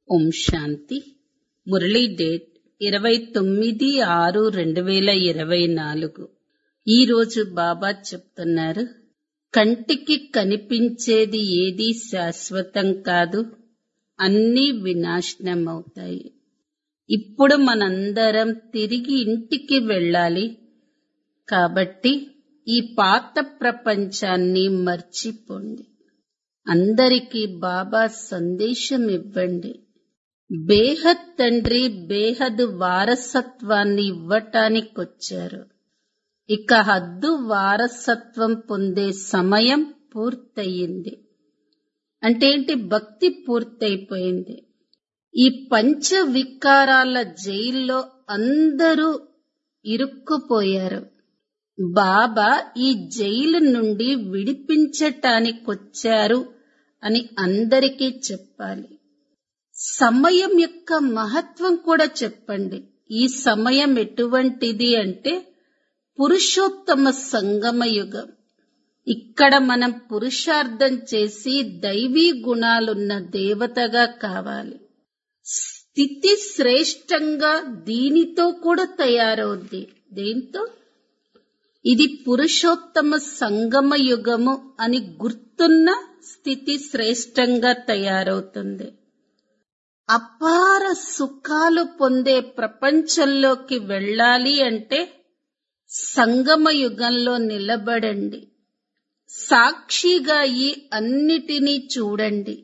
ఓం శాంతి Murali date ఇరవై తొమ్మిది ఆరు రెండు వేల ఇరవై నాలుగు ఈరోజు బాబా చెప్తున్నారు కంటికి కనిపించేది ఏది శాశ్వతం కాదు అన్నీ వినాశనమవుతాయి ఇప్పుడు మనందరం తిరిగి ఇంటికి వెళ్ళాలి కాబట్టి ఈ పాత ప్రపంచాన్ని మర్చిపోండి అందరికీ బాబా సందేశం ఇవ్వండి బేహద్ తండ్రి బేహద్ వారసత్వాన్ని ఇవ్వటానికొచ్చారు ఇక హద్దు వారసత్వం పొందే సమయం పూర్తయింది అంటే ఏంటి భక్తి పూర్తయిపోయింది ఈ పంచ వికారాల జైల్లో అందరూ ఇరుక్కుపోయారు బాబా ఈ జైలు నుండి విడిపించటానికొచ్చారు అని అందరికీ చెప్పాలి సమయం యొక్క మహత్వం కూడా చెప్పండి ఈ సమయం ఎటువంటిది అంటే పురుషోత్తమ సంగమ యుగం ఇక్కడ మనం పురుషార్థం చేసి దైవీ గుణాలున్న దేవతగా కావాలి స్థితి శ్రేష్టంగా దీనితో కూడా తయారవుద్ది దేంతో ఇది పురుషోత్తమ సంగమ యుగము అని గుర్తున్న స్థితి శ్రేష్టంగా తయారవుతుంది అపార సుఖాలు పొందే ప్రపంచంలోకి వెళ్ళాలి అంటే సంగమ యుగంలో నిలబడండి సాక్షిగా ఈ అన్నిటినీ చూడండి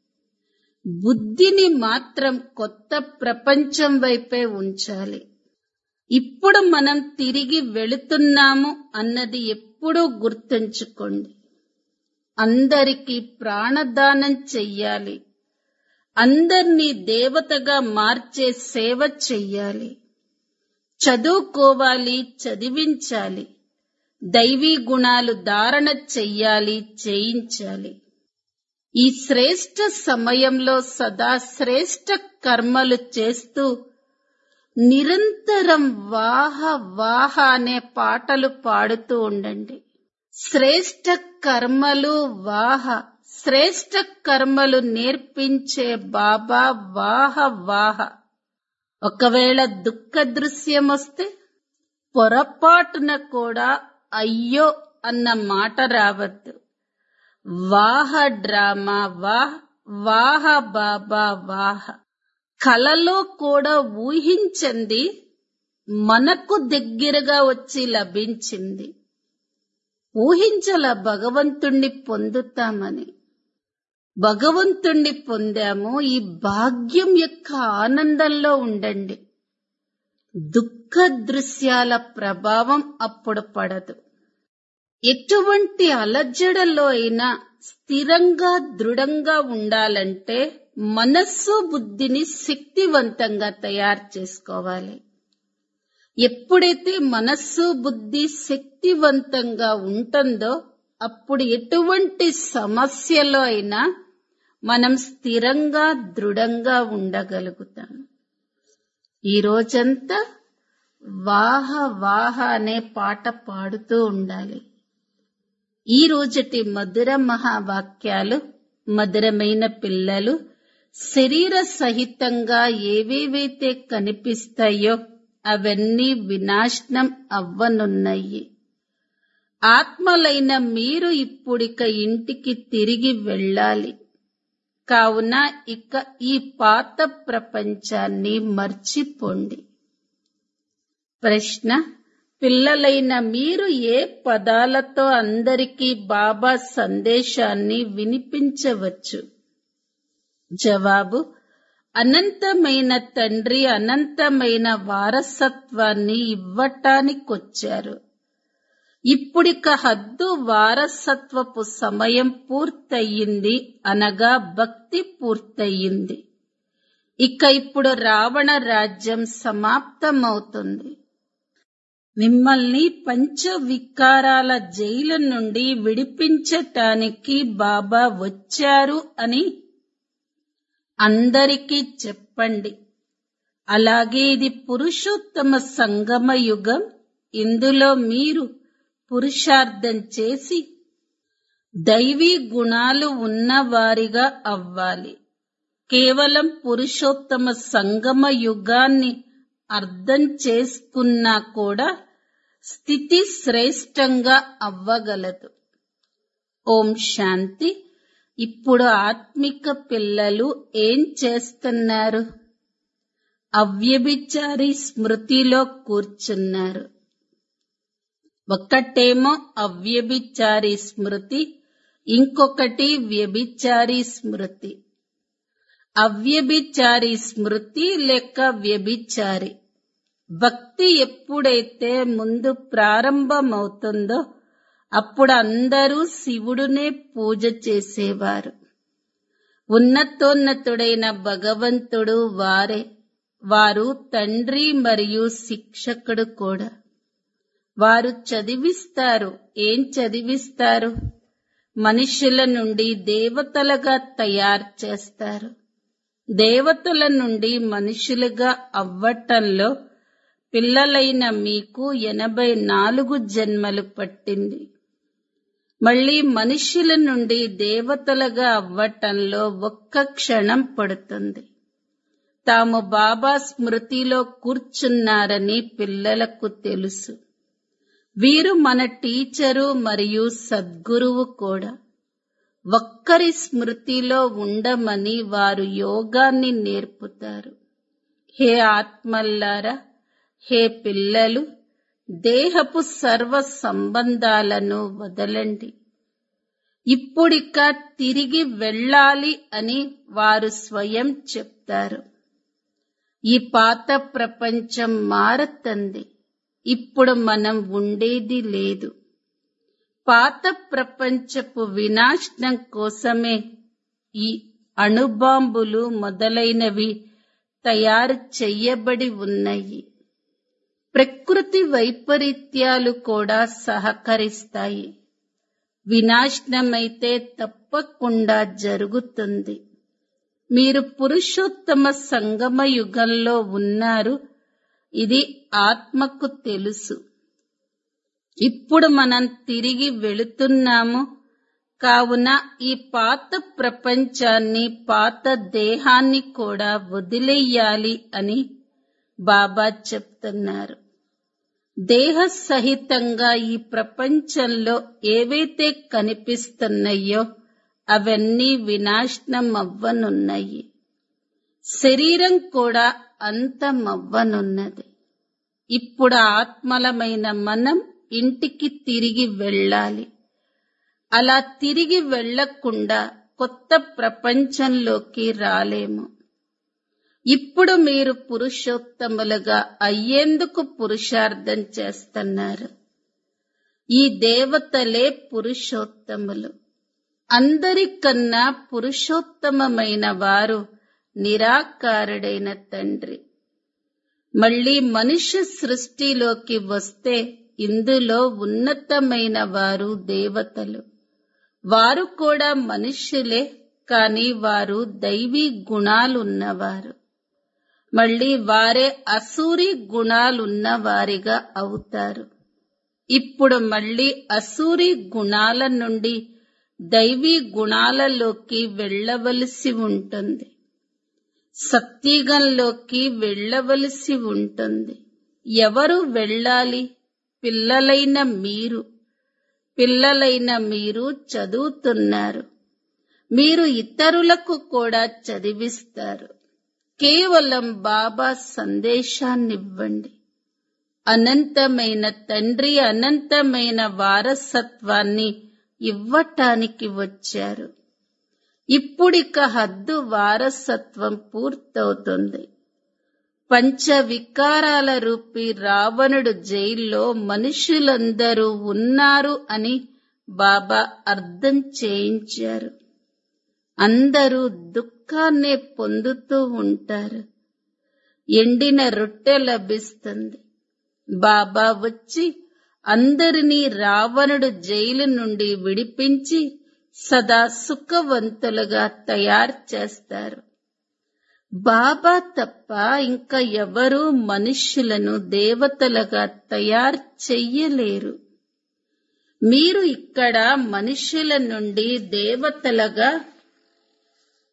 బుద్ధిని మాత్రం కొత్త ప్రపంచం వైపే ఉంచాలి ఇప్పుడు మనం తిరిగి వెళుతున్నాము అన్నది ఎప్పుడూ గుర్తుంచుకోండి అందరికీ ప్రాణదానం చెయ్యాలి అందర్నీ దేవతగా మార్చే సేవ చెయ్యాలి చదువుకోవాలి చదివించాలి దైవీ గుణాలు ధారణ చెయ్యాలి చేయించాలి ఈ శ్రేష్ట సమయంలో సదా శ్రేష్ట కర్మలు చేస్తూ నిరంతరం వాహ వాహ అనే పాటలు పాడుతూ ఉండండి శ్రేష్ట కర్మలు వాహ శ్రేష్ట కర్మలు నేర్పించే బాబా వాహ వాహ ఒకవేళ దుఃఖ దృశ్యం వస్తే పొరపాటున కూడా అయ్యో అన్న మాట రావద్దు వాహ డ్రామా వాహ్ వాహ బాబా వాహ కలలో కూడా ఊహించండి మనకు దగ్గరగా వచ్చి లభించింది ఊహించల భగవంతుణ్ణి పొందుతామని భగవంతుణ్ణి పొందాము ఈ భాగ్యం యొక్క ఆనందంలో ఉండండి దుఃఖ దృశ్యాల ప్రభావం అప్పుడు పడదు ఎటువంటి అలజడలో అయినా స్థిరంగా దృఢంగా ఉండాలంటే మనస్సు బుద్ధిని శక్తివంతంగా తయారు చేసుకోవాలి ఎప్పుడైతే మనస్సు బుద్ధి శక్తివంతంగా ఉంటుందో అప్పుడు ఎటువంటి సమస్యలో అయినా మనం స్థిరంగా దృఢంగా ఉండగలుగుతాం ఈ రోజంతా వాహ వాహ అనే పాట పాడుతూ ఉండాలి ఈ రోజటి మధుర మహావాక్యాలు మధురమైన పిల్లలు శరీర సహితంగా ఏవేవైతే కనిపిస్తాయో అవన్నీ వినాశనం అవ్వనున్నాయి ఆత్మలైన మీరు ఇప్పుడిక ఇంటికి తిరిగి వెళ్ళాలి కావున ఇక ఈ పాత ప్రపంచాన్ని మర్చిపోండి ప్రశ్న పిల్లలైన మీరు ఏ పదాలతో అందరికీ బాబా సందేశాన్ని వినిపించవచ్చు జవాబు అనంతమైన తండ్రి అనంతమైన వారసత్వాన్ని ఇవ్వటానికొచ్చారు ఇప్పుడిక హద్దు వారసత్వపు సమయం పూర్తయింది అనగా భక్తి పూర్తయింది ఇక ఇప్పుడు రావణ రాజ్యం సమాప్తమవుతుంది మిమ్మల్ని పంచ వికారాల జైలు నుండి విడిపించటానికి బాబా వచ్చారు అని అందరికీ చెప్పండి అలాగే ఇది పురుషోత్తమ సంగమ యుగం ఇందులో మీరు పురుషార్థం చేసి దైవీ గుణాలు ఉన్నవారిగా అవ్వాలి కేవలం పురుషోత్తమ సంగమ యుగాన్ని అర్థం చేసుకున్నా కూడా స్థితి శ్రేష్టంగా అవ్వగలదు ఓం శాంతి ఇప్పుడు ఆత్మిక పిల్లలు ఏం చేస్తున్నారు అవ్యభిచారి స్మృతిలో కూర్చున్నారు ఒక్కటేమో అవ్యభిచారి స్మృతి ఇంకొకటి వ్యభిచారి స్మృతి అవ్యభిచారి స్మృతి లేక వ్యభిచారి భక్తి ఎప్పుడైతే ముందు ప్రారంభమవుతుందో అప్పుడు అందరూ శివుడునే పూజ చేసేవారు ఉన్నతోన్నతుడైన భగవంతుడు వారే వారు తండ్రి మరియు శిక్షకుడు కూడా వారు చదివిస్తారు ఏం చదివిస్తారు మనుషుల నుండి దేవతలుగా తయారు చేస్తారు దేవతల నుండి మనుషులుగా అవ్వటంలో పిల్లలైన మీకు ఎనభై నాలుగు జన్మలు పట్టింది మళ్ళీ మనుషుల నుండి దేవతలుగా అవ్వటంలో ఒక్క క్షణం పడుతుంది తాము బాబా స్మృతిలో కూర్చున్నారని పిల్లలకు తెలుసు వీరు మన టీచరు మరియు సద్గురువు కూడా ఒక్కరి స్మృతిలో ఉండమని వారు యోగాన్ని నేర్పుతారు హే ఆత్మల్లారా హే పిల్లలు దేహపు సర్వ సంబంధాలను వదలండి ఇప్పుడిక తిరిగి వెళ్ళాలి అని వారు స్వయం చెప్తారు ఈ పాత ప్రపంచం మారతంది ఇప్పుడు మనం ఉండేది లేదు పాత ప్రపంచపు వినాశనం కోసమే ఈ అణుబాంబులు మొదలైనవి తయారు చెయ్యబడి ఉన్నాయి ప్రకృతి వైపరీత్యాలు కూడా సహకరిస్తాయి వినాశనమైతే తప్పకుండా జరుగుతుంది మీరు పురుషోత్తమ సంగమ యుగంలో ఉన్నారు ఇది ఆత్మకు తెలుసు ఇప్పుడు మనం తిరిగి వెళుతున్నాము కావున ఈ పాత ప్రపంచాన్ని పాత దేహాన్ని కూడా వదిలేయాలి అని బాబా చెప్తున్నారు దేహ సహితంగా ఈ ప్రపంచంలో ఏవైతే కనిపిస్తున్నాయో అవన్నీ వినాశనం అవ్వనున్నాయి శరీరం కూడా అంతమవ్వనున్నది ఇప్పుడు ఆత్మలమైన మనం ఇంటికి తిరిగి వెళ్ళాలి అలా తిరిగి వెళ్లకుండా కొత్త ప్రపంచంలోకి రాలేము ఇప్పుడు మీరు పురుషోత్తములుగా అయ్యేందుకు పురుషార్థం చేస్తున్నారు ఈ దేవతలే పురుషోత్తములు అందరికన్నా పురుషోత్తమమైన వారు నిరాకారుడైన తండ్రి మళ్ళీ మనుష్య సృష్టిలోకి వస్తే ఇందులో ఉన్నతమైన వారు దేవతలు వారు కూడా మనుష్యులే కాని వారు దైవీ గుణాలున్నవారు మళ్ళీ వారే అసూరి గుణాలున్న వారిగా అవుతారు ఇప్పుడు మళ్ళీ అసూరి గుణాల నుండి దైవీ గుణాలలోకి వెళ్ళవలసి ఉంటుంది సత్యగంలోకి వెళ్ళవలసి ఉంటుంది ఎవరు వెళ్ళాలి పిల్లలైన మీరు పిల్లలైన మీరు చదువుతున్నారు మీరు ఇతరులకు కూడా చదివిస్తారు కేవలం బాబా సందేశాన్నివ్వండి అనంతమైన తండ్రి అనంతమైన వారసత్వాన్ని ఇవ్వటానికి వచ్చారు ఇప్పుడిక హద్దు వారసత్వం పూర్తవుతుంది పంచ వికారాల రూపి రావణుడు జైల్లో మనుషులందరూ ఉన్నారు అని బాబా అర్థం చేయించారు అందరూ దుఃఖాన్నే పొందుతూ ఉంటారు ఎండిన రొట్టె లభిస్తుంది బాబా వచ్చి అందరినీ రావణుడు జైలు నుండి విడిపించి సదా సుఖవంతులుగా తయారు చేస్తారు బాబా తప్ప ఇంకా ఎవరూ మనుష్యులను దేవతలుగా తయారు చెయ్యలేరు మీరు ఇక్కడ మనుష్యుల నుండి దేవతలుగా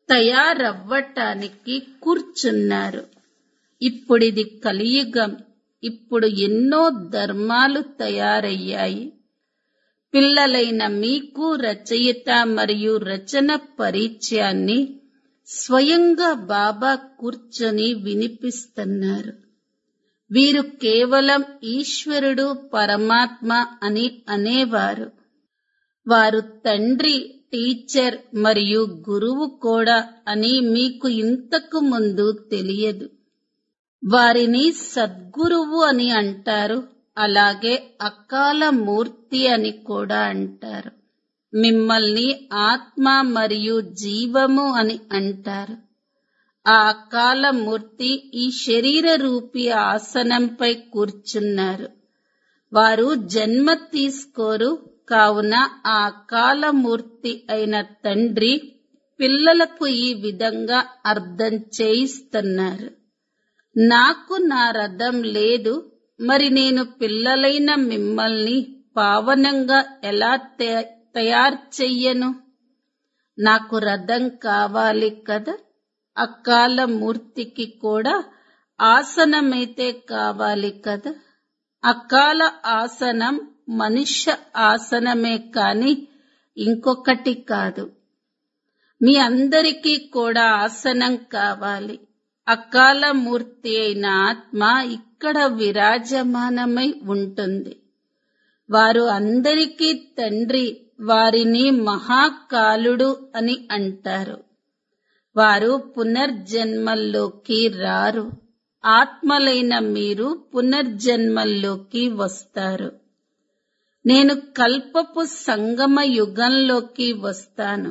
తయారవ్వటానికి కూర్చున్నారు ఇప్పుడిది కలియుగం ఇప్పుడు ఎన్నో ధర్మాలు తయారయ్యాయి పిల్లలైన మీకు రచయిత మరియు రచన పరిచయాన్ని స్వయంగా బాబా కూర్చొని వినిపిస్తున్నారు వీరు కేవలం ఈశ్వరుడు పరమాత్మ అని అనేవారు వారు తండ్రి టీచర్ మరియు గురువు కూడా అని మీకు ఇంతకు ముందు తెలియదు వారిని సద్గురువు అని అంటారు అలాగే అకాల మూర్తి అని కూడా అంటారు మిమ్మల్ని ఆత్మ మరియు జీవము అని అంటారు ఆ అకాల మూర్తి ఈ శరీర రూపి ఆసనంపై కూర్చున్నారు వారు జన్మ తీసుకోరు కావున ఆ కాలమూర్తి అయిన తండ్రి పిల్లలకు ఈ విధంగా అర్థం చేయిస్తున్నారు నాకు నా రథం లేదు మరి నేను పిల్లలైన మిమ్మల్ని పావనంగా ఎలా తే- తయారు చెయ్యను నాకు రథం కావాలి కదా అకాల మూర్తికి కూడా ఆసనమైతే కావాలి కదా అకాల ఆసనం మనుష్య ఆసనమే కాని ఇంకొకటి కాదు మీ అందరికీ కూడా ఆసనం కావాలి అకాల మూర్తి అయిన ఆత్మ ఇక్కడ విరాజమానమై ఉంటుంది వారు అందరికీ తండ్రి వారిని మహాకాలుడు అని అంటారు వారు పునర్జన్మల్లోకి రారు ఆత్మలైన మీరు పునర్జన్మల్లోకి వస్తారు నేను కల్పపు సంగమ యుగంలోకి వస్తాను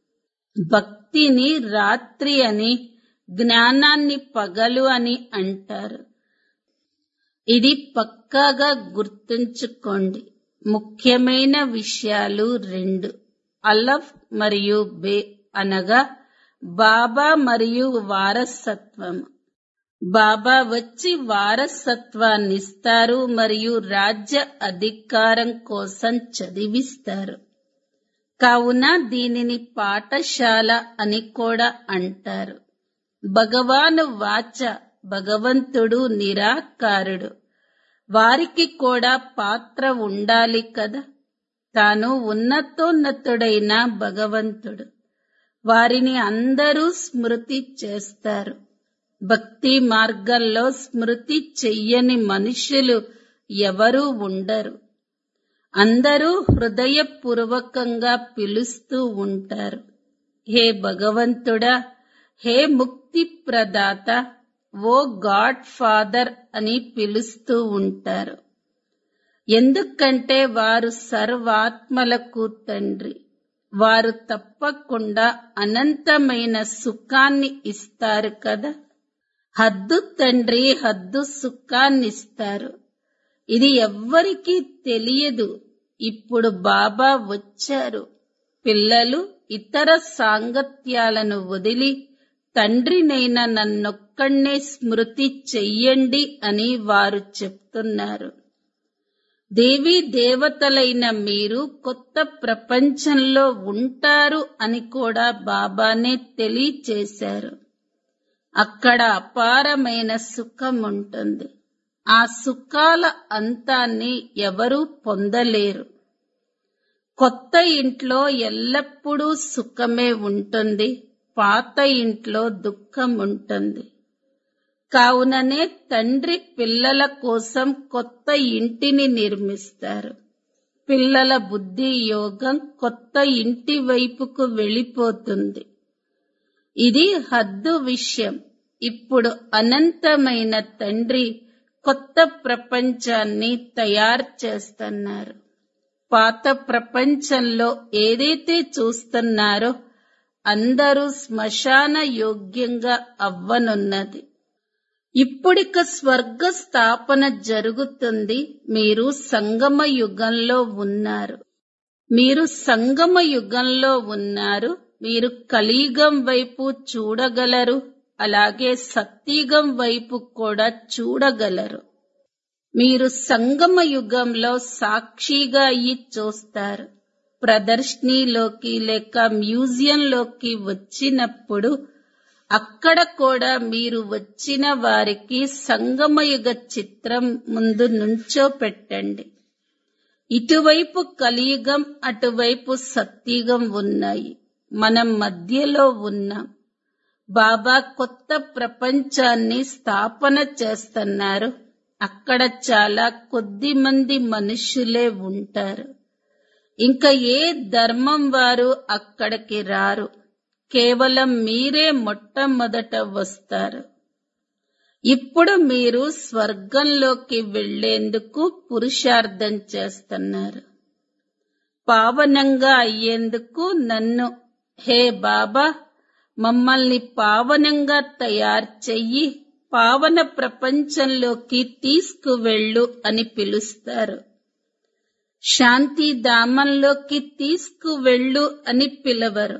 భక్తిని రాత్రి అని జ్ఞానాన్ని పగలు అని అంటారు ఇది పక్కాగా గుర్తుంచుకోండి ముఖ్యమైన విషయాలు రెండు అలఫ్ మరియు బే అనగా బాబా మరియు వారసత్వం బాబా వచ్చి వారసత్వాన్నిస్తారు మరియు రాజ్య అధికారం కోసం చదివిస్తారు కావున దీనిని పాఠశాల అని కూడా అంటారు భగవాను వాచ భగవంతుడు నిరాకారుడు వారికి కూడా పాత్ర ఉండాలి కదా తాను ఉన్నతోన్నతుడైన భగవంతుడు వారిని అందరూ స్మృతి చేస్తారు భక్తి మార్గంలో స్మృతి చెయ్యని మనుషులు ఎవరూ ఉండరు అందరూ హృదయపూర్వకంగా పిలుస్తూ ఉంటారు హే భగవంతుడా హే ముక్తి ప్రదాత ఓ గాడ్ ఫాదర్ అని పిలుస్తూ ఉంటారు ఎందుకంటే వారు సర్వాత్మలకు తండ్రి వారు తప్పకుండా అనంతమైన సుఖాన్ని ఇస్తారు కదా హద్దు తండ్రి హద్దు సుఖాన్నిస్తారు ఇది ఎవ్వరికీ తెలియదు ఇప్పుడు బాబా వచ్చారు పిల్లలు ఇతర సాంగత్యాలను వదిలి తండ్రినైన నన్నొక్కడే స్మృతి చెయ్యండి అని వారు చెప్తున్నారు దేవీ దేవతలైన మీరు కొత్త ప్రపంచంలో ఉంటారు అని కూడా బాబానే తెలియచేశారు అక్కడ అపారమైన సుఖం ఉంటుంది ఆ సుఖాల అంతాన్ని ఎవరూ పొందలేరు కొత్త ఇంట్లో ఎల్లప్పుడూ సుఖమే ఉంటుంది పాత ఇంట్లో దుఃఖం ఉంటుంది కావుననే తండ్రి పిల్లల కోసం కొత్త ఇంటిని నిర్మిస్తారు పిల్లల బుద్ధి యోగం కొత్త ఇంటి వైపుకు వెళ్ళిపోతుంది ఇది హద్దు విషయం ఇప్పుడు అనంతమైన తండ్రి కొత్త ప్రపంచాన్ని తయారు చేస్తున్నారు పాత ప్రపంచంలో ఏదైతే చూస్తున్నారో అందరూ శ్మశాన యోగ్యంగా అవ్వనున్నది ఇప్పుడిక స్వర్గ స్థాపన జరుగుతుంది మీరు సంగమ యుగంలో ఉన్నారు మీరు సంగమ యుగంలో ఉన్నారు మీరు కలియుగం వైపు చూడగలరు అలాగే సత్యుగం వైపు కూడా చూడగలరు మీరు సంగమ యుగంలో సాక్షిగా అయ్యి చూస్తారు ప్రదర్శనలోకి లేక మ్యూజియంలోకి వచ్చినప్పుడు అక్కడ కూడా మీరు వచ్చిన వారికి సంగమయుగ చిత్రం ముందు నుంచో పెట్టండి ఇటువైపు కలియుగం అటువైపు సత్యుగం ఉన్నాయి మనం మధ్యలో ఉన్నాం బాబా కొత్త ప్రపంచాన్ని స్థాపన చేస్తున్నారు అక్కడ చాలా కొద్ది మంది మనుషులే ఉంటారు ఇంకా ఏ ధర్మం వారు అక్కడికి రారు కేవలం మీరే మొట్టమొదట వస్తారు ఇప్పుడు మీరు స్వర్గంలోకి వెళ్లేందుకు పురుషార్థం చేస్తున్నారు పావనంగా అయ్యేందుకు నన్ను హే బాబా మమ్మల్ని పావనంగా తయారు చెయ్యి పావన ప్రపంచంలోకి తీసుకువెళ్ళు అని పిలుస్తారు శాంతిధామంలోకి తీసుకువెళ్ళు అని పిలవరు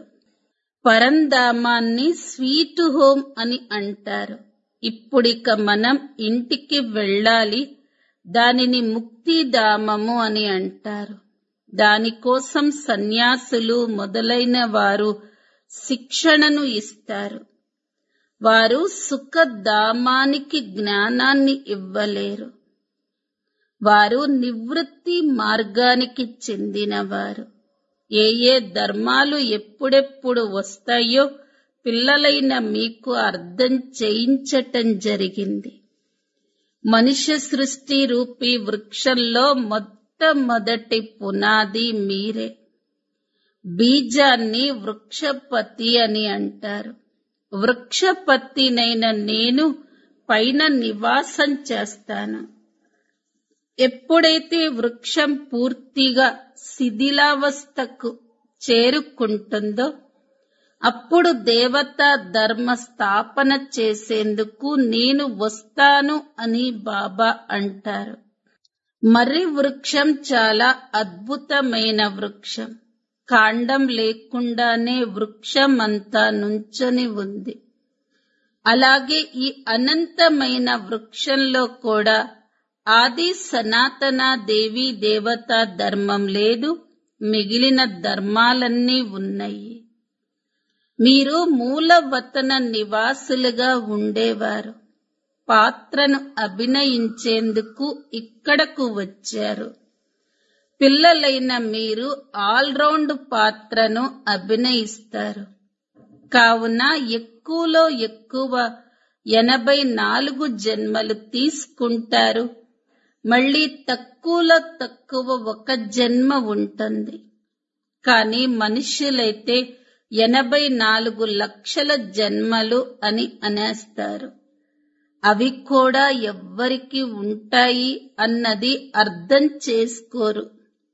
పరంధామాన్ని స్వీట్ హోమ్ అని అంటారు ఇప్పుడిక మనం ఇంటికి వెళ్ళాలి దానిని ముక్తిధామము అని అంటారు దానికోసం సన్యాసులు మొదలైన వారు శిక్షణను ఇస్తారు వారు సుఖధామానికి జ్ఞానాన్ని ఇవ్వలేరు వారు నివృత్తి మార్గానికి చెందినవారు ఏ ఏ ధర్మాలు ఎప్పుడెప్పుడు వస్తాయో పిల్లలైన మీకు అర్థం చేయించటం జరిగింది మనుష్య సృష్టి రూపీ వృక్షంలో మొట్టమొదటి పునాది మీరే బీజాన్ని వృక్షపతి అని అంటారు వృక్షపత్తినైన నేను పైన నివాసం చేస్తాను ఎప్పుడైతే వృక్షం పూర్తిగా శిథిలావస్థకు చేరుకుంటుందో అప్పుడు దేవతా ధర్మ స్థాపన చేసేందుకు నేను వస్తాను అని బాబా అంటారు మర్రి వృక్షం చాలా అద్భుతమైన వృక్షం కాండం లేకుండానే వృక్షం అంతా నుంచొని ఉంది అలాగే ఈ అనంతమైన వృక్షంలో కూడా ఆది సనాతన దేవి దేవతా ధర్మం లేదు మిగిలిన ధర్మాలన్నీ ఉన్నాయి మీరు మూలవతన నివాసులుగా ఉండేవారు పాత్రను అభినయించేందుకు ఇక్కడకు వచ్చారు పిల్లలైన మీరు ఆల్రౌండ్ పాత్రను అభినయిస్తారు కావున ఎక్కువలో ఎక్కువ ఎనభై నాలుగు జన్మలు తీసుకుంటారు మళ్ళీ తక్కువలో తక్కువ ఒక జన్మ ఉంటుంది కానీ మనుష్యులైతే ఎనభై నాలుగు లక్షల జన్మలు అని అనేస్తారు అవి కూడా ఎవ్వరికి ఉంటాయి అన్నది అర్థం చేసుకోరు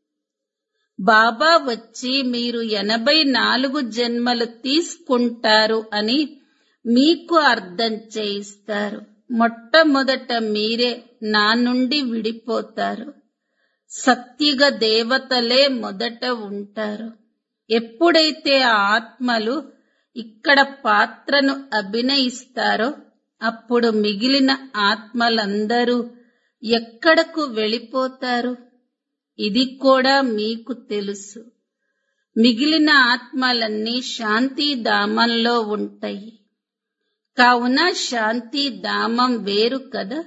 బాబా వచ్చి మీరు ఎనభై నాలుగు జన్మలు తీసుకుంటారు అని మీకు అర్థం చేయిస్తారు మొట్టమొదట మీరే నా నుండి విడిపోతారు సత్యుగ దేవతలే మొదట ఉంటారు ఎప్పుడైతే ఆ ఆత్మలు ఇక్కడ పాత్రను అభినయిస్తారో అప్పుడు మిగిలిన ఆత్మలందరూ ఎక్కడకు వెళ్ళిపోతారు ఇది కూడా మీకు తెలుసు మిగిలిన ఆత్మలన్నీ శాంతిధామంలో ఉంటాయి కావున శాంతిధామం వేరు కదా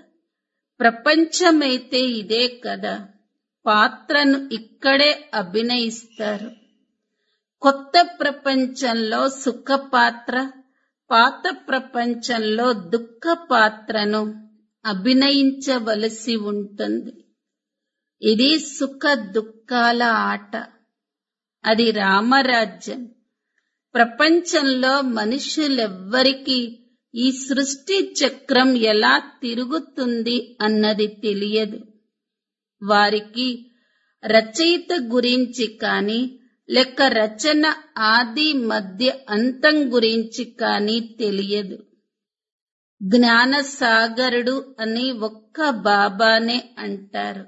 ప్రపంచమైతే ఇదే కదా పాత్రను ఇక్కడే అభినయిస్తారు కొత్త ప్రపంచంలో సుఖ పాత్ర పాత ప్రపంచంలో దుఃఖ పాత్రను అభినయించవలసి ఉంటుంది ఇది సుఖ దుఃఖాల ఆట అది రామరాజ్యం ప్రపంచంలో మనుషులెవ్వరికీ ఈ సృష్టి చక్రం ఎలా తిరుగుతుంది అన్నది తెలియదు వారికి రచయిత గురించి కాని లెక్క రచన ఆది మధ్య అంతం గురించి కాని తెలియదు జ్ఞాన సాగరుడు అని ఒక్క బాబానే అంటారు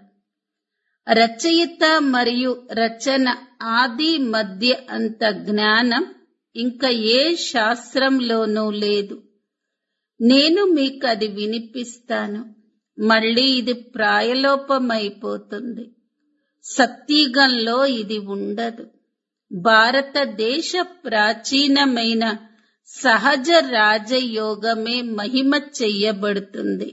రచయిత మరియు రచన ఆది మధ్య అంత జ్ఞానం ఇంకా ఏ శాస్త్రంలోనూ లేదు నేను మీకు అది వినిపిస్తాను మళ్ళీ ఇది ప్రాయలోపమైపోతుంది సత్యగంలో ఇది ఉండదు భారతదేశ ప్రాచీనమైన సహజ రాజయోగమే మహిమ చెయ్యబడుతుంది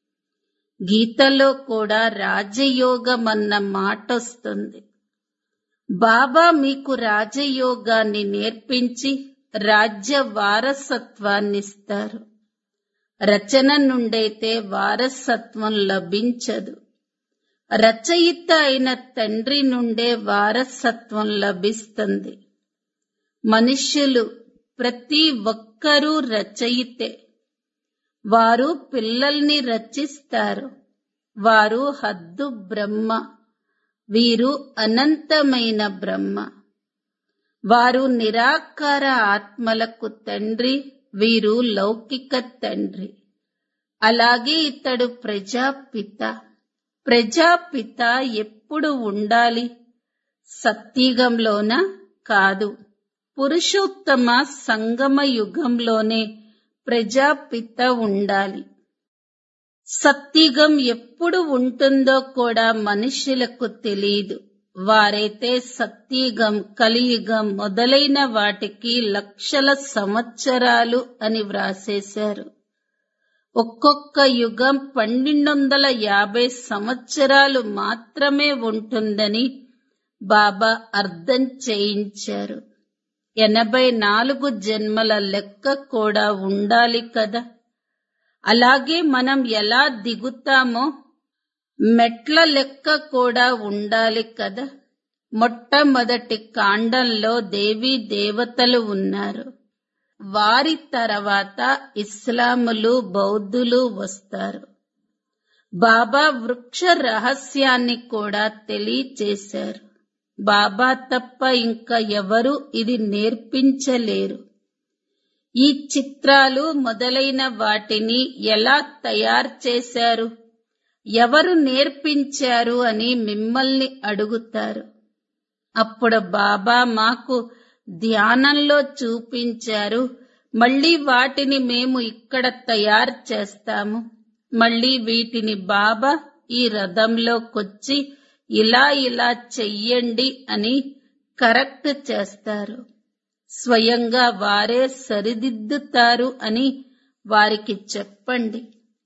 గీతలో కూడా రాజయోగం అన్న మాట వస్తుంది బాబా మీకు రాజయోగాన్ని నేర్పించి రాజ్య వారసత్వాన్నిస్తారు రచన నుండైతే వారసత్వం లభించదు రచయిత అయిన తండ్రి నుండే వారసత్వం లభిస్తుంది మనుష్యులు ప్రతి ఒక్కరూ రచయితే వారు పిల్లల్ని రచిస్తారు వారు హద్దు బ్రహ్మ వీరు అనంతమైన బ్రహ్మ వారు నిరాకార ఆత్మలకు తండ్రి వీరు లౌకిక తండ్రి అలాగే ఇతడు ప్రజాపిత ప్రజాపిత ఎప్పుడు ఉండాలి సత్యుగంలోన కాదు పురుషోత్తమ సంగమ యుగంలోనే ప్రజాపిత ఉండాలి సత్యుగం ఎప్పుడు ఉంటుందో కూడా మనుషులకు తెలియదు వారైతే సత్యుగం కలియుగం మొదలైన వాటికి లక్షల సంవత్సరాలు అని వ్రాసేశారు ఒక్కొక్క యుగం పన్నెండు వందల యాభై సంవత్సరాలు మాత్రమే ఉంటుందని బాబా అర్థం చేయించారు ఎనభై నాలుగు జన్మల లెక్క కూడా ఉండాలి కదా అలాగే మనం ఎలా దిగుతామో మెట్ల లెక్క కూడా ఉండాలి కదా మొట్టమొదటి కాండంలో దేవీ దేవతలు ఉన్నారు వారి తర్వాత ఇస్లాములు బౌద్ధులు వస్తారు బాబా వృక్ష రహస్యాన్ని కూడా తెలియచేశారు బాబా తప్ప ఇంకా ఎవరు ఇది నేర్పించలేరు ఈ చిత్రాలు మొదలైన వాటిని ఎలా తయారు చేశారు ఎవరు నేర్పించారు అని మిమ్మల్ని అడుగుతారు అప్పుడు బాబా మాకు ధ్యానంలో చూపించారు మళ్ళీ వాటిని మేము ఇక్కడ తయారు చేస్తాము మళ్ళీ వీటిని బాబా ఈ రథంలోకొచ్చి ఇలా ఇలా చెయ్యండి అని కరెక్ట్ చేస్తారు స్వయంగా వారే సరిదిద్దుతారు అని వారికి చెప్పండి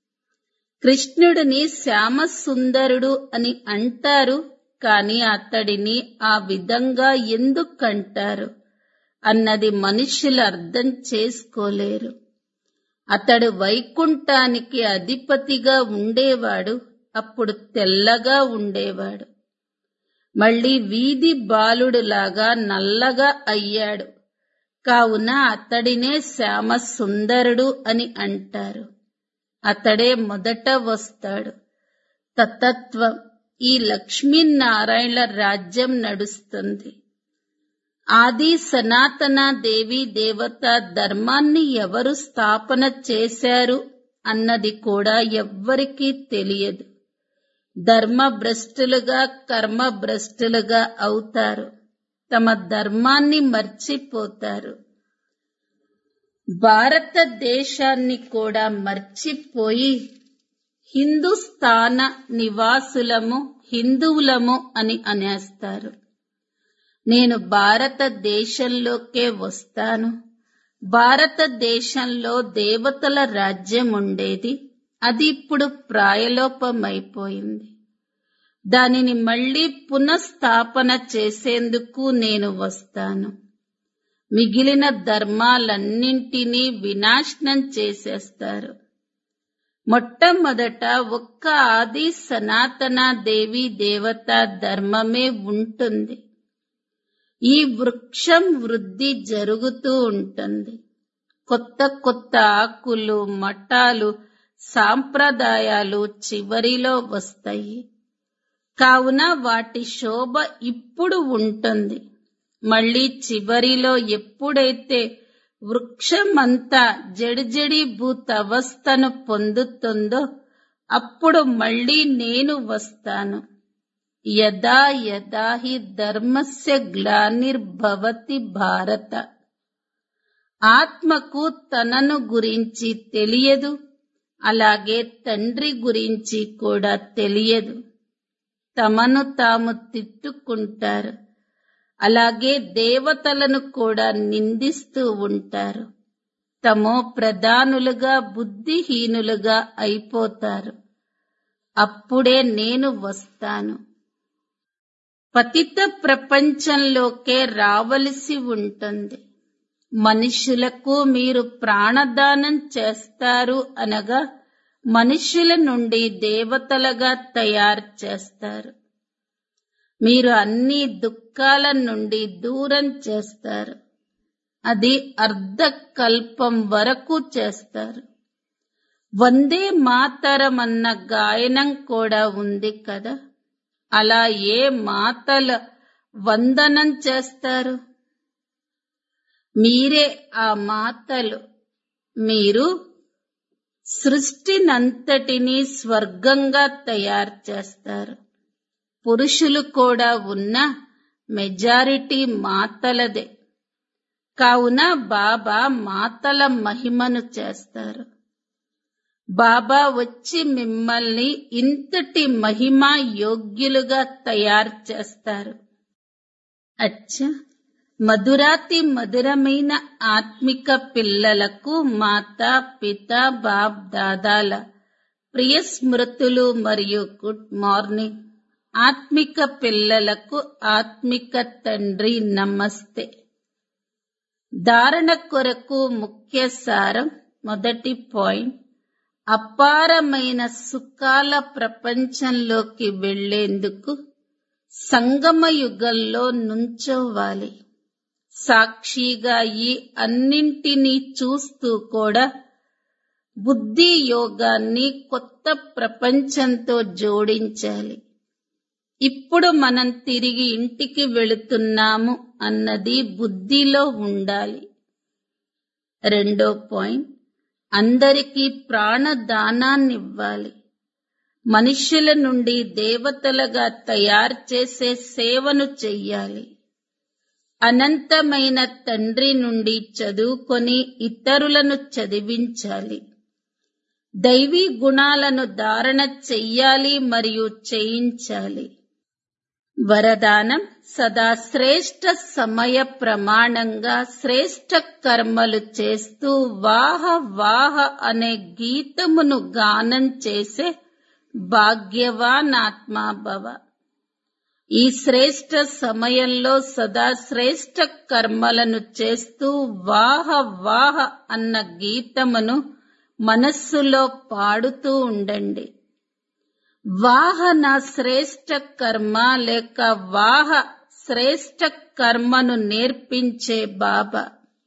కృష్ణుడిని శ్యామ సుందరుడు అని అంటారు కాని అతడిని ఆ విధంగా ఎందుకంటారు అన్నది మనుషులు అర్థం చేసుకోలేరు అతడు వైకుంఠానికి అధిపతిగా ఉండేవాడు అప్పుడు తెల్లగా ఉండేవాడు మళ్ళీ వీధి బాలుడులాగా నల్లగా అయ్యాడు కావున అతడినే శ్యామ సుందరుడు అని అంటారు అతడే మొదట వస్తాడు తతత్వం ఈ లక్ష్మీనారాయణ రాజ్యం నడుస్తుంది ఆది సనాతన దేవి దేవత ధర్మాన్ని ఎవరు స్థాపన చేశారు అన్నది కూడా ఎవ్వరికీ తెలియదు ధర్మ భ్రష్టులుగా కర్మ భ్రష్టులుగా అవుతారు తమ ధర్మాన్ని మర్చిపోతారు భారతదేశాన్ని కూడా మర్చిపోయి హిందుస్థాన నివాసులము హిందువులము అని అనేస్తారు నేను భారతదేశంలోకే వస్తాను భారతదేశంలో దేవతల రాజ్యం ఉండేది అది ఇప్పుడు ప్రాయలోపమైపోయింది దానిని మళ్ళీ పునఃస్థాపన చేసేందుకు నేను వస్తాను మిగిలిన ధర్మాలన్నింటినీ వినాశనం చేసేస్తారు మొట్టమొదట ఒక్క ఆది సనాతన దేవి దేవత ధర్మమే ఉంటుంది ఈ వృక్షం వృద్ధి జరుగుతూ ఉంటుంది కొత్త కొత్త ఆకులు మఠాలు సాంప్రదాయాలు చివరిలో వస్తాయి కావున వాటి శోభ ఇప్పుడు ఉంటుంది మళ్ళీ చివరిలో ఎప్పుడైతే వృక్షమంతా జడిజడి భూతవస్థను పొందుతుందో అప్పుడు మళ్ళీ నేను వస్తాను యదా యదా హి ధర్మస్య గ్లానిర్భవతి భారత ఆత్మకు తనను గురించి తెలియదు అలాగే తండ్రి గురించి కూడా తెలియదు తమను తాము తిట్టుకుంటారు అలాగే దేవతలను కూడా నిందిస్తూ ఉంటారు తమో ప్రధానులుగా బుద్ధిహీనులుగా అయిపోతారు అప్పుడే నేను వస్తాను పతిత ప్రపంచంలోకే రావలసి ఉంటుంది మనుషులకు మీరు ప్రాణదానం చేస్తారు అనగా మనుషుల నుండి దేవతలుగా తయారు చేస్తారు మీరు అన్ని దుఃఖాల నుండి దూరం చేస్తారు అది అర్ధకల్పం వరకు చేస్తారు వందే మాతరమన్న గాయనం కూడా ఉంది కదా అలా ఏ మాతల వందనం చేస్తారు మీరే ఆ మాతలు మీరు సృష్టినంతటినీ స్వర్గంగా తయారు చేస్తారు పురుషులు కూడా ఉన్న మెజారిటీ మాతలదే కావున బాబా మాతల మహిమను చేస్తారు బాబా వచ్చి మిమ్మల్ని ఇంతటి మహిమా యోగ్యులుగా తయారు చేస్తారు అచ్చా మధురాతి మధురమైన ఆత్మిక పిల్లలకు మాతా పిత బాప్ దాదాల ప్రియ స్మృతులు మరియు గుడ్ మార్నింగ్ ఆత్మిక పిల్లలకు ఆత్మిక తండ్రి నమస్తే ధారణ కొరకు ముఖ్య సారం మొదటి పాయింట్ అపారమైన సుఖాల ప్రపంచంలోకి వెళ్లేందుకు సంగమ యుగంలో నుంచోవాలి సాక్షిగా ఈ అన్నింటినీ చూస్తూ కూడా బుద్ధి యోగాన్ని కొత్త ప్రపంచంతో జోడించాలి ఇప్పుడు మనం తిరిగి ఇంటికి వెళుతున్నాము అన్నది బుద్ధిలో ఉండాలి రెండో పాయింట్ అందరికీ ప్రాణదానాన్నివ్వాలి మనుష్యుల నుండి దేవతలుగా తయారు చేసే సేవను చెయ్యాలి అనంతమైన తండ్రి నుండి చదువుకొని ఇతరులను చదివించాలి దైవీ గుణాలను ధారణ చెయ్యాలి మరియు చేయించాలి వరదానం సదా శ్రేష్ట సమయ ప్రమాణంగా శ్రేష్ట కర్మలు చేస్తూ వాహ వాహ అనే గీతమును గానం చేసే భాగ్యవాన్ ఆత్మాభవ ఈ శ్రేష్ట సమయంలో సదా శ్రేష్ట కర్మలను చేస్తూ వాహ వాహ అన్న గీతమును మనస్సులో పాడుతూ ఉండండి వాహ నా శ్రేష్ట కర్మ లేక వాహ శ్రేష్ట కర్మను నేర్పించే బాబా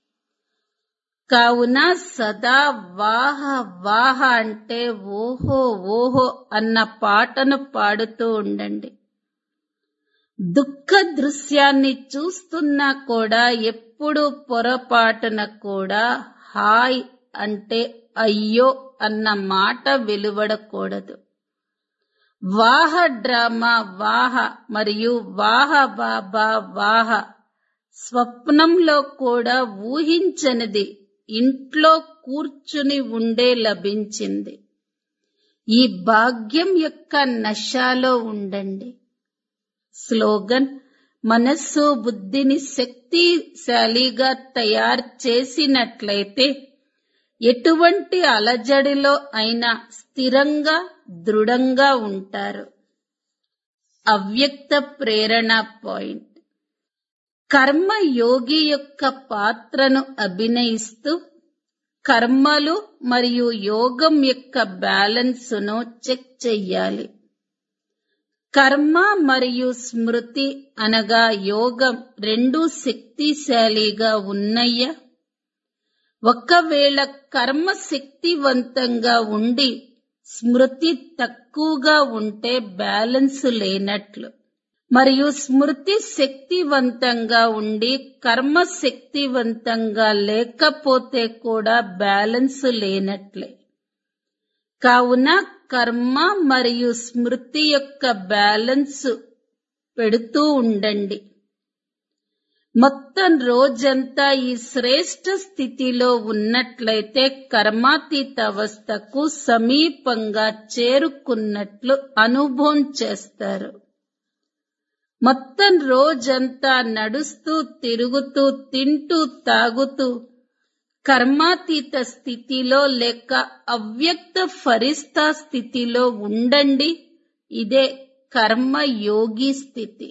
కావున సదా వాహ వాహ అంటే ఓహో ఓహో అన్న పాటను పాడుతూ ఉండండి దుఃఖ దృశ్యాన్ని చూస్తున్నా కూడా ఎప్పుడు పొరపాటున కూడా హాయ్ అంటే అయ్యో అన్న మాట వెలువడకూడదు వాహ డ్రామా వాహ మరియు వాహ బాబా వాహ స్వప్నంలో కూడా ఊహించనిది ఇంట్లో కూర్చుని ఉండే లభించింది ఈ భాగ్యం యొక్క నశాలో ఉండండి స్లోగన్ మనస్సు బుద్ధిని శక్తిశాలిగా తయారు చేసినట్లయితే ఎటువంటి అలజడిలో అయినా స్థిరంగా దృఢంగా ఉంటారు అవ్యక్త ప్రేరణ పాయింట్ కర్మ యోగి యొక్క పాత్రను అభినయిస్తూ కర్మలు మరియు యోగం యొక్క బ్యాలెన్సును చెక్ చెయ్యాలి కర్మ మరియు స్మృతి అనగా యోగం రెండూ శక్తిశాలిగా ఉన్నయ్యా ఒకవేళ కర్మ శక్తివంతంగా ఉండి స్మృతి తక్కువగా ఉంటే బ్యాలెన్స్ లేనట్లు మరియు స్మృతి శక్తివంతంగా ఉండి కర్మ శక్తివంతంగా లేకపోతే కూడా బ్యాలెన్స్ లేనట్లే కావున కర్మ మరియు స్మృతి యొక్క బ్యాలెన్స్ పెడుతూ ఉండండి మొత్తం రోజంతా ఈ శ్రేష్ట స్థితిలో ఉన్నట్లయితే కర్మాతీత అవస్థకు సమీపంగా చేరుకున్నట్లు అనుభవం చేస్తారు మొత్తం రోజంతా నడుస్తూ తిరుగుతూ తింటూ తాగుతూ కర్మాతీత స్థితిలో లేక అవ్యక్త ఫరిస్తా స్థితిలో ఉండండి ఇదే కర్మ యోగి స్థితి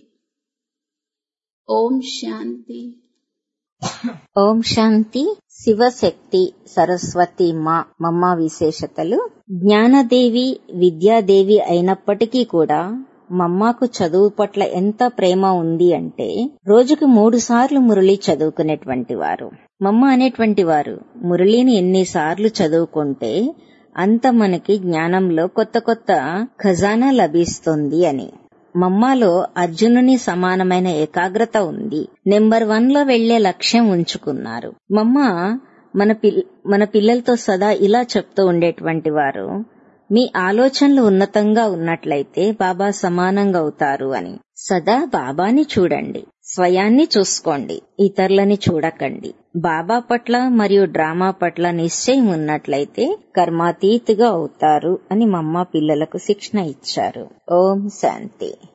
ఓం శాంతి ఓం శాంతి శివశక్తి సరస్వతి మా మమ్మ విశేషతలు జ్ఞానదేవి విద్యాదేవి అయినప్పటికీ కూడా మమ్మాకు చదువు పట్ల ఎంత ప్రేమ ఉంది అంటే రోజుకు మూడు సార్లు మురళి చదువుకునేటువంటి వారు మమ్మ అనేటువంటి వారు మురళిని ఎన్నిసార్లు చదువుకుంటే అంత మనకి జ్ఞానంలో కొత్త కొత్త ఖజానా లభిస్తుంది అని మమ్మాలో అర్జునుని సమానమైన ఏకాగ్రత ఉంది నెంబర్ వన్ లో వెళ్లే లక్ష్యం ఉంచుకున్నారు మమ్మ మన పిల్ మన పిల్లలతో సదా ఇలా చెప్తూ ఉండేటువంటి వారు మీ ఆలోచనలు ఉన్నతంగా ఉన్నట్లయితే బాబా సమానంగా అవుతారు అని సదా బాబాని చూడండి స్వయాన్ని చూసుకోండి ఇతరులని చూడకండి బాబా పట్ల మరియు డ్రామా పట్ల నిశ్చయం ఉన్నట్లయితే కర్మాతీతుగా అవుతారు అని మమ్మ పిల్లలకు శిక్షణ ఇచ్చారు ఓం శాంతి